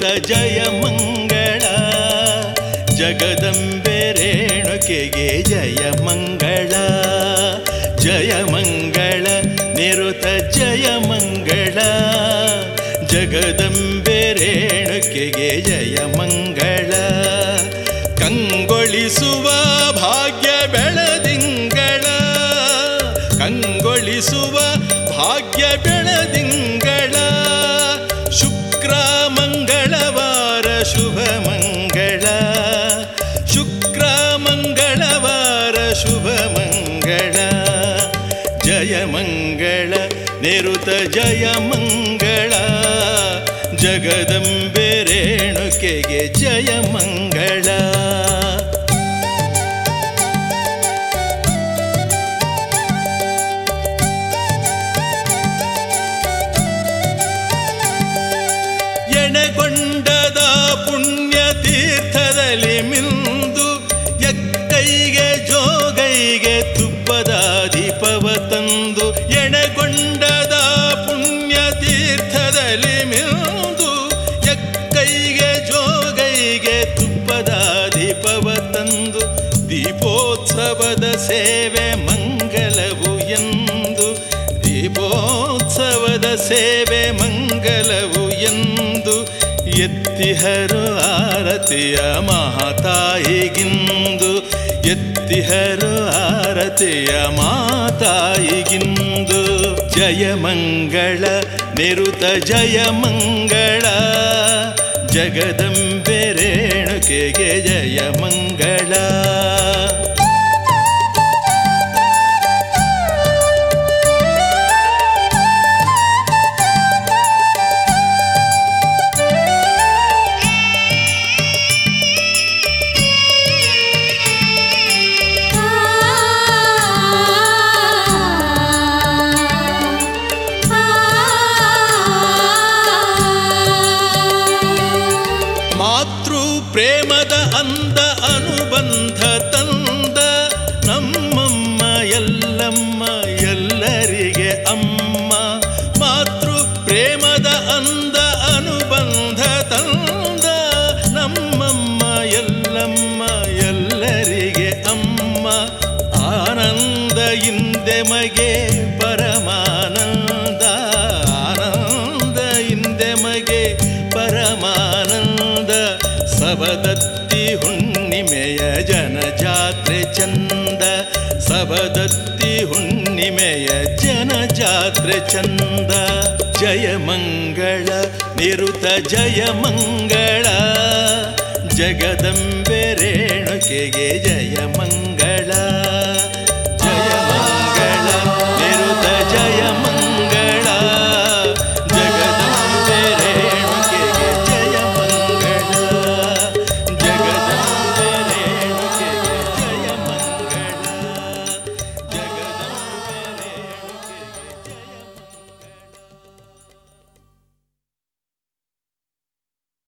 ಜಯ ಮಂಗಳ ಜಗದಂಬೆ ರೇಣುಕೆಗೆ ಜಯ ಮಂಗಳ ಜಯ ಮಂಗಳ ನಿರುತ ಜಯ ಮಂಗಳ ಜಗದಂಬೆ ರೇಣುಕೆಗೆ ಜಯ ಮಂಗಳ ಕಂಗೊಳಿಸುವ ಭಾಗ್ಯ ಬೆಳದಿಂಗಳ ಕಂಗೊಳಿಸುವ ಭಾಗ್ಯ ಬೆಳದಿಂಗಳ ಶುಕ್ರ ಮಂಗಳವಾರ ಶುಭ ಮಂಗಳ ಶುಕ್ರ ಮಂಗಳವಾರ ಶುಭ ಮಂಗಳ ಜಯ ಮಂಗಳ ನಿರುತ ಜಯ ಮಂಗಳ ಜಗದಂಬೆ ರೇಣುಕೆಗೆ ಜಯ ಮಂಗಳ ಎಣೆಗೊಂಡದ ಪುಣ್ಯ ತೀರ್ಥದಲ್ಲಿ ಮಿಂದು ಎಕ್ಕೈಗೆ ಜೋಗೈಗೆ ತುಪ್ಪದ ದೀಪವ ತಂದು ಎಣೆಗೊಂಡದ ಪುಣ್ಯ ತೀರ್ಥದಲ್ಲಿ ಮಿಂದು ಎಕ್ಕೈಗೆ ಜೋಗೈಗೆ ತುಪ್ಪದ ದೀಪವ ತಂದು ದೀಪೋತ್ಸವದ ಸೇವೆ ಮಂಗಲವು ಎಂದು ದೀಪೋತ್ಸವದ ಸೇವೆ ಮಂಗಲವು ಎಂದು ಎತ್ತಿಹರು ಆರತಿಯ ಮಹಾತಾಯಿಗಿಂದು ಎತ್ತಿಹರು ಆರತಿಯ ಮಾತಾಯಿಗಿಂದು ಜಯ ಮಂಗಳ ನಿರುತ ಜಯ ಮಂಗಳ ಜಗದಂಬೆ ರೇಣುಕೆಗೆ ಜಯ ಮಂಗಳ ಮಾತೃ ಪ್ರೇಮದ ಅಂದ ಅನುಬಂಧ ತಂದ ನಮ್ಮಮ್ಮ ಎಲ್ಲಮ್ಮ ಎಲ್ಲರಿಗೆ ಅಮ್ಮ ಮಾತೃ ಪ್ರೇಮದ ಅಂದ ಅನುಬಂಧ ತಂದ ನಮ್ಮಮ್ಮ ಎಲ್ಲಮ್ಮ ಎಲ್ಲರಿಗೆ ಅಮ್ಮ ಆನಂದ ಹಿಂದೆ ಮಗೆ ಪರಮಾನಂದ ಆನಂದ ಹಿಂದೆ ಮಗೆ ಪರಮಾನಂದ ಸಬದತ್ತಿ ಹುಣ್ಣಿಮೆಯ ಜನ ಜಾತ್ರೆ ಚಂದ ಸಬದತ್ತಿ ಹುಣ್ಣಿಮೆಯ ಜನ ಜಾತ್ರೆ ಚಂದ ಜಯ ಮಂಗಳ ನಿರುತ ಜಯ ಮಂಗಳ ಜಗದಂಬೆ ರೇಣುಕೆಗೆ ಜಯ